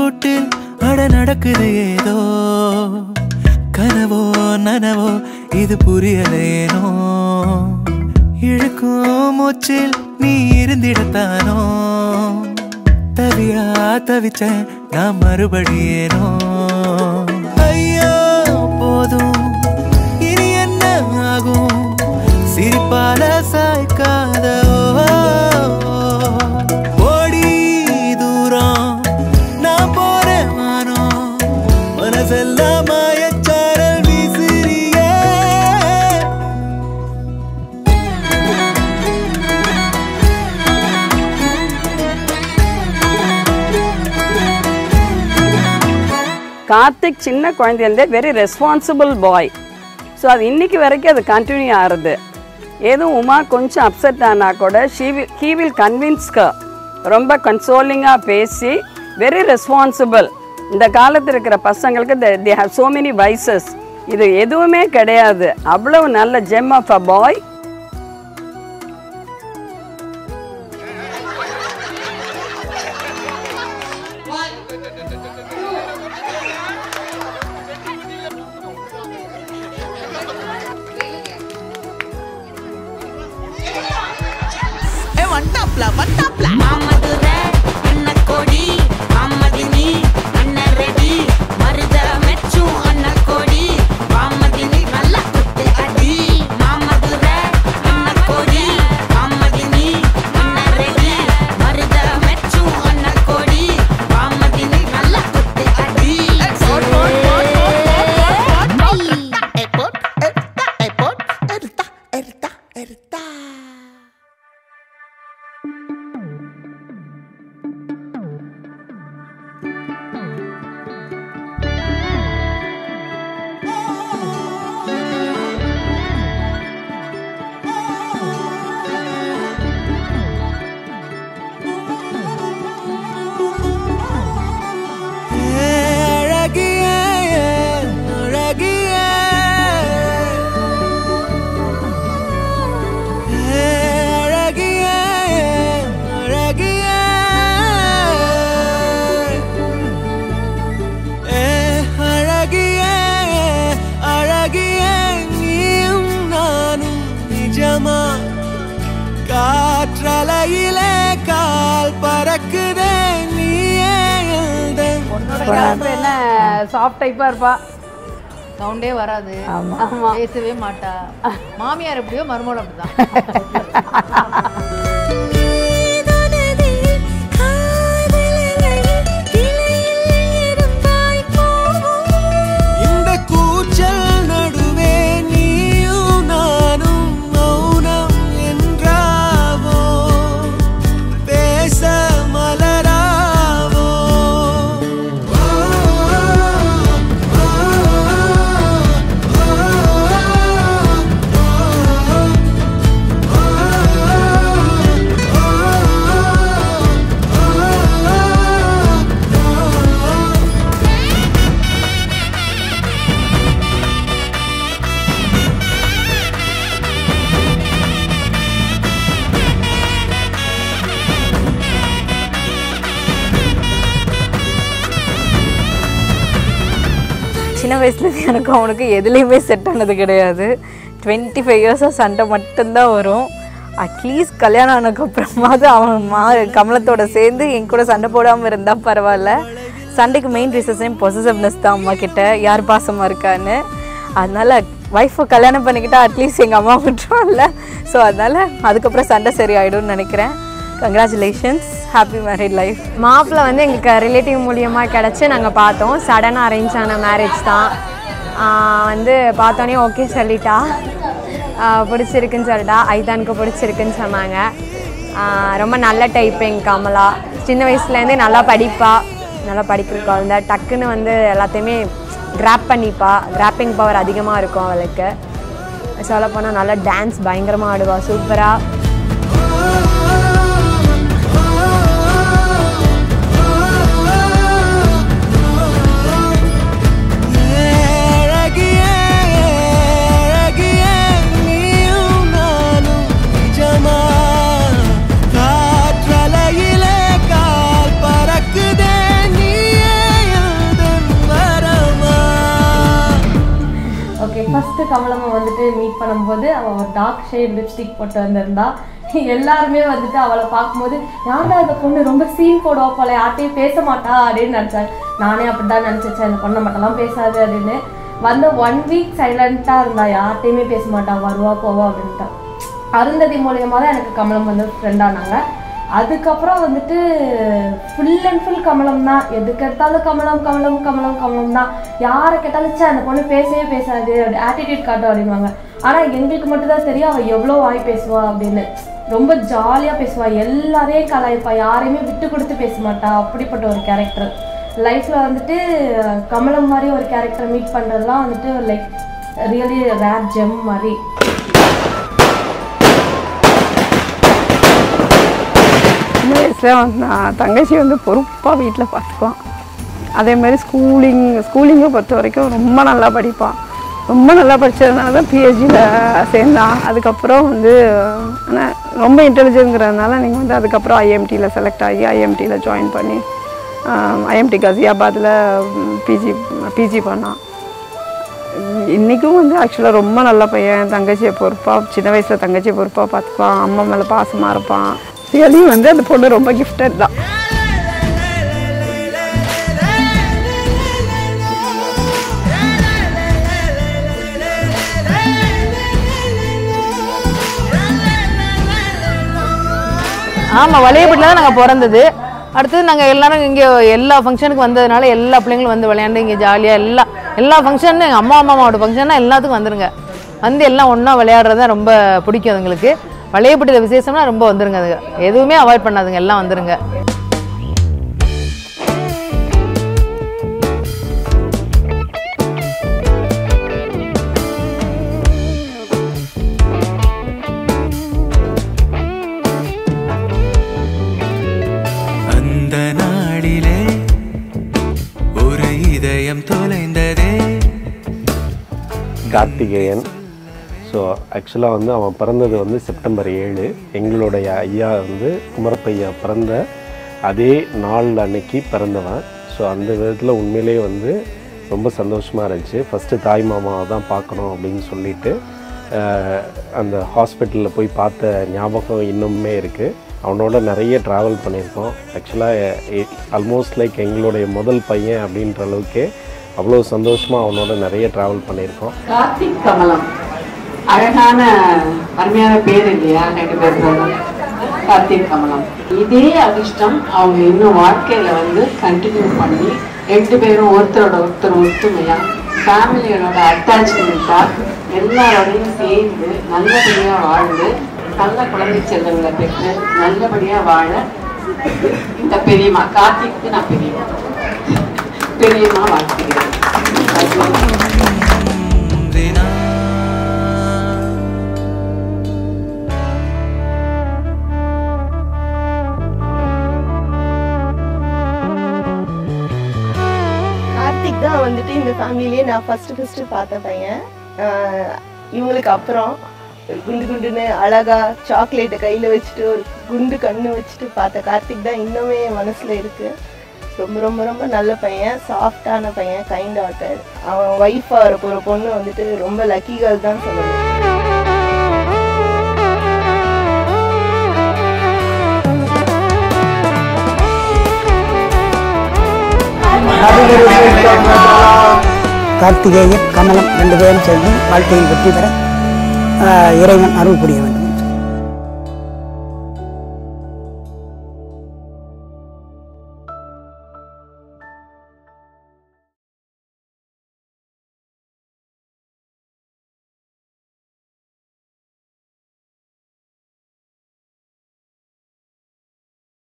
கூட்டில் அட நடக்குது ஏதோ கனவோ நனவோ இது புரியலேனோ இழுக்கும் மூச்சில் நீ இருந்திடத்தானோ தவியா தவிச்சேன் நான் மறுபடியேனோ ஐயோ போதும் இனி என்ன ஆகும் சிரிப்பால சாய்க்காத ஓடி தூரம் நான் போறேன் வானம் மனசெல்லாம் மாயச்சாரல் வீசுறியே கார்த்திக் சின்ன குழந்தையிலேருந்தே வெரி ரெஸ்பான்சிபிள் பாய் ஸோ அது இன்னைக்கு வரைக்கும் அது கண்டினியூ ஆகுது ஏதும் உமா கொஞ்சம் அப்செட் ஆனா கூட she will he will convince க ரொம்ப கன்சோலிங்காக பேசி வெரி ரெஸ்பான்சிபிள் இந்த காலத்தில் இருக்கிற பசங்களுக்கு they have so many vices இது எதுவுமே கிடையாது அவ்வளவு நல்ல ஜெம் ஆஃப் அ பாய் மாமதுரை அன்னக்கோடி மாமதினி அன்னரெடி மருத மெச்சும் அன்னக்கோடி மாமதினி நல்லா குத்து அடி மாமதுரை அன்னக்கோடி மாமதினி அன்னரெடி மருத மெச்சும் அன்னக்கோடி மாமதினி நல்லா குத்து அடி போட் போட் போட் போட் போட் போட் போட் போட் எர்த்தா எர்த்தா எர்த்தா அழகிய அழகிய அழகிய அழகிய அழகிய அழகிய நீயும் நானும் நிஜமா காற்றலையிலே கால் பறக்குதே நீயே எழுதன் என்ன சாஃப்ட் டைப்பாக இருப்பா சவுண்டே வராது பேசவே மாட்டா மாமியார் எப்படியோ மருமகள் அப்படிதான் நீதானதே காதலனை இலையில் இருந்தாய் போகும் இந்த கூச்சல் நடுவே நீயும் நானும் மௌனம் என்றாவோ பேச மலராவோ ஓ, ஓ, சின்ன வயசுலேருந்து எனக்கு அவனுக்கு எதுலேயுமே செட் ஆனது கிடையாது டுவெண்ட்டி ஃபைவ் இயர்ஸாக சண்டை மட்டும்தான் வரும் அட்லீஸ்ட் கல்யாணம் ஆனதுக்கப்புறமாவது அவன் மா கமலத்தோட சேர்ந்து என் கூட சண்டை போடாமல் இருந்தால் பரவாயில்ல சண்டைக்கு மெயின் ரீசன்ஸே பொசசிவ்னஸ் தான் அம்மா கிட்ட யார் பாசமாக இருக்கான்னு அதனால ஒய்ஃபை கல்யாணம் பண்ணிக்கிட்டா அட்லீஸ்ட் எங்கள் அம்மா விட்டுருவான்ல ஸோ அதனால அதுக்கப்புறம் சண்டை சரியாயிடும்னு நினைக்கிறேன் கங்க்ராச்சுலேஷன்ஸ் ஹாப்பி மேரிட் லைஃப் மாப்பிள்ளை வந்து எங்களுக்கு ரிலேட்டிவ் மூலியமாக கிடச்சி நாங்கள் பார்த்தோம் சடனாக அரேஞ்ச் ஆன மேரேஜ் தான் ஆஹ் வந்து பார்த்தோன்னே ஓகே சொல்லிட்டா ஆஹ் பிடிச்சிருக்குன்னு சொல்லிட்டா ஐதானுக்கு பிடிச்சிருக்குன்னு சொன்னாங்க ஆஹ் ரொம்ப நல்ல டைப் எங்கள் கமலா சின்ன வயசுலேருந்தே நல்லா படிப்பா நல்லா படிக்கிற குழந்த டக்குன்னு வந்து எல்லாத்தையுமே கிராப் பண்ணிப்பா கிராப்பிங் பவர் அதிகமாக இருக்கும் அவளுக்கு சொல்லப்போனால் நல்லா டான்ஸ் பயங்கரமாக ஆடுவா சூப்பராக அழகிய அழகிய நீயும் நானும் நிஜமா காற்றலையிலே கால் பறக்குதே நீயே கமலம்மா வந்துட்டு மீட் பண்ணும்போது அவள் ஒரு டார்க் ஷேட் லிப்ஸ்டிக் போட்டு வந்திருந்தா எல்லாருமே வந்துட்டு அவளை பார்க்கும்போது யாரா இந்த பொண்ணு ரொம்ப சீன் போடுவா போல யார்ட்டையும் பேச மாட்டா அப்படின்னு நினச்சாங்க நானே அப்படி தான் நினச்சிச்சேன் இந்த பொண்ணை மட்டும்லாம் பேசாது அப்படின்னு வந்து ஒன் வீக் சைலண்ட்டாக இருந்தா யார்ட்டையுமே பேச மாட்டா வருவா போவா அப்படின்ட்டு அருந்ததி மூலியமாக தான் எனக்கு கமலம் வந்து ஃப்ரெண்ட் ஆனாங்க அதுக்கப்புறம் வந்துட்டு ஃபுல் அண்ட் ஃபுல் கமலம் தான் எதுக்கு எடுத்தாலும் கமலம் கமலம் கமலம் கமலம் தான் யாரை கேட்டாலும் ச்சே அந்த பொண்ணு பேசவே பேசாது அப்படி ஆட்டிடியூட் காட்டும் அப்படின்வாங்க ஆனால் எங்களுக்கு மட்டும்தான் தெரியும் அவள் எவ்வளோ வாய் பேசுவா அப்படின்னு ரொம்ப ஜாலியாக பேசுவா எல்லாரையும் கலாய்ப்பா யாரையுமே விட்டு கொடுத்து பேச மாட்டா அப்படிப்பட்ட ஒரு கேரக்டர் லைஃப்பில் வந்துட்டு கமலம் மாதிரி ஒரு கேரக்டர் மீட் பண்ணுறதுலாம் வந்துட்டு லைக் ரியலி ரேர் ஜெம் மாதிரி சின்ன வயசில் வந்து நான் தங்கச்சி வந்து பொறுப்பாக வீட்டில் பார்த்துக்குவான் அதே மாதிரி ஸ்கூலிங் ஸ்கூலிங்கை பொறுத்த வரைக்கும் ரொம்ப நல்லா படிப்பான் ரொம்ப நல்லா படித்ததுனால தான் பிஹெச்டியில் சேர்ந்தான் அதுக்கப்புறம் வந்து ஆனால் ரொம்ப இன்டெலிஜென்ட்ங்கிறதுனால நீங்கள் வந்து அதுக்கப்புறம் ஐஎம்டியில் செலக்ட் ஆகி ஐஎம்டியில் ஜாயின் பண்ணி ஐஎம்டி கசியாபாத்தில் பிஜி பிஜி பண்ணான் இன்றைக்கும் வந்து ஆக்சுவலாக ரொம்ப நல்ல பையன் தங்கச்சியை பொறுப்பாக சின்ன வயசில் தங்கச்சியை பொறுப்பாக பார்த்துக்குவான் அம்மா மேலே பாசமாக இருப்பான் ரியலி வந்து அந்த பொண்ணு ரொம்ப கிஃப்டட் தான் ஆமாம் வளையப்பட்டில் தான் நாங்கள் பிறந்தது அடுத்தது நாங்கள் எல்லாரும் இங்கே எல்லா ஃபங்க்ஷனுக்கு வந்ததுனால எல்லா பிள்ளைங்களும் வந்து விளையாண்டு இங்கே ஜாலியாக எல்லா எல்லா ஃபங்க்ஷன் எங்கள் அம்மா அம்மாவோட ஃபங்க்ஷன்னா எல்லாத்துக்கும் வந்துருங்க வந்து எல்லாம் ஒன்றா விளையாடுறது தான் ரொம்ப பிடிக்கும் அதுங்களுக்கு வளையப்பட்டியில் விசேஷம்னா ரொம்ப வந்துருங்க அதுங்க எதுவுமே அவாய்ட் பண்ணாதுங்க எல்லாம் வந்துருங்க அந்த நாளிலே ஒரு இதயம் தொலைந்ததே கார்த்திகேயன் ஸோ ஆக்சுவலாக வந்து அவன் பிறந்தது வந்து செப்டம்பர் ஏழு எங்களுடைய ஐயா வந்து குமரப்பையா பிறந்த அதே நாள் அன்னைக்கு பிறந்தவன் ஸோ அந்த விதத்தில் உண்மையிலேயே வந்து ரொம்ப சந்தோஷமாக இருந்துச்சு ஃபஸ்ட்டு தாய் மாமாவை தான் பார்க்கணும் அப்படின்னு சொல்லிட்டு ஆஹ், அந்த ஹாஸ்பிட்டலில் போய் பார்த்த ஞாபகம் இன்னுமே இருக்குது அவனோட நிறைய ட்ராவல் பண்ணியிருக்கோம் ஆக்சுவலாக ஆல்மோஸ்ட் லைக் எங்களுடைய முதல் பையன் அப்படின்ற அளவுக்கு அவ்வளோ சந்தோஷமாக அவனோட நிறைய ட்ராவல் பண்ணியிருக்கோம் கார்த்திக் கமலம் அழகான அருமையான பேர் இல்லையா ரெண்டு பேரும் கார்த்திக் கமலம் இதே அதிர்ஷ்டம் அவங்க இன்னும் வாழ்க்கையில வந்து கண்டினியூ பண்ணி ரெண்டு பேரும் ஒருத்தரோட ஒருத்தர் ஒத்துமையா ஃபேமிலியோட அட்டாச்மெண்ட்டா எல்லாரோடையும் சேர்ந்து நல்லபடியா வாழ்ந்து நல்ல குழந்தை செல்வங்களை பெற்று நல்லபடியா வாழ இந்த பெரியம்மா கார்த்திக்கு நான் பெரியம்மா பெரியம்மா வாழ்த்துகிறேன் கார்த்திக் தான் வந்துட்டு இந்த ஃபேமிலிலேயே நான் ஃபர்ஸ்ட் ஃபர்ஸ்ட் பார்த்த பையன் ஆஹ் இவங்களுக்கு அப்புறம் குண்டு குண்டுன்னு அழகா சாக்லேட்டை கையில் வச்சுட்டு ஒரு குண்டு கண்ணு வச்சுட்டு பார்த்த கார்த்திக் தான் இன்னுமே என் மனசுல இருக்கு ரொம்ப ரொம்ப ரொம்ப நல்ல பையன் சாஃப்டான பையன் கைண்ட் ஆட்டர் அவன் ஒய்ஃபாக வர போகிற பொண்ணு வந்துட்டு ரொம்ப லக்கி கேர்ள் தான் சொல்லணும் கார்த்திகேயன் கமலம் ரெண்டு பேரும் சேர்ந்து வாழ்க்கையில் வெற்றி பெற ஆஹ், இறைவன் அருள் புரிய வேண்டும்